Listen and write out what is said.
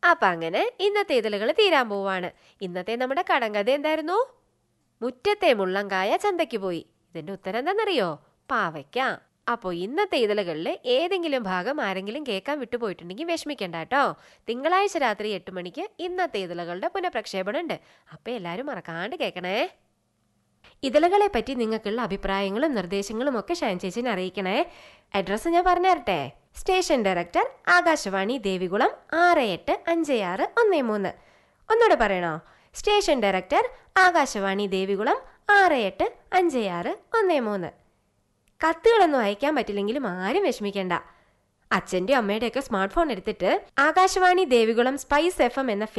അപ്പൊ അങ്ങനെ ഇന്നത്തെ ഇതിലുകൾ തീരാൻ പോവാണ് ഇന്നത്തെ നമ്മുടെ കടങ്കഥ എന്തായിരുന്നു മുറ്റത്തെ മുള്ളങ്കായ ചന്തയ്ക്ക് പോയി ഇതിന്റെ ഉത്തരം എന്താണെന്നറിയോ പാവയ്ക്ക അപ്പോൾ ഇന്നത്തെ ഇതളുകളിൽ ഏതെങ്കിലും ഭാഗം ആരെങ്കിലും കേൾക്കാൻ വിട്ടുപോയിട്ടുണ്ടെങ്കിൽ വിഷമിക്കണ്ട കേട്ടോ തിങ്കളാഴ്ച രാത്രി എട്ട് മണിക്ക് ഇന്നത്തെ ഇതളുകളുടെ പുനഃപ്രക്ഷേപണം ഉണ്ട് അപ്പോൾ എല്ലാവരും മറക്കാണ്ട് കേൾക്കണേ ഇതളുകളെ പറ്റി നിങ്ങൾക്കുള്ള അഭിപ്രായങ്ങളും നിർദ്ദേശങ്ങളും ഒക്കെ ഷൈൻ ചേച്ചിനെ അറിയിക്കണേ അഡ്രസ്സ് ഞാൻ പറഞ്ഞു തരട്ടെ സ്റ്റേഷൻ ഡയറക്ടർ ആകാശവാണി ദേവികുളം ആറ് എട്ട് അഞ്ച് ആറ് ഒന്ന് മൂന്ന് ഒന്നുകൂടെ പറയണോ സ്റ്റേഷൻ ഡയറക്ടർ ആകാശവാണി ദേവികുളം ആറ് എട്ട് അഞ്ച് ആറ് ഒന്ന് മൂന്ന് കത്തുകളൊന്നും അയക്കാൻ പറ്റില്ലെങ്കിലും ആരും വിഷമിക്കേണ്ട അച്ഛൻ്റെയും അമ്മയുടെയൊക്കെ സ്മാർട്ട് ഫോൺ എടുത്തിട്ട് Akashvani Devikulam spice F M എന്ന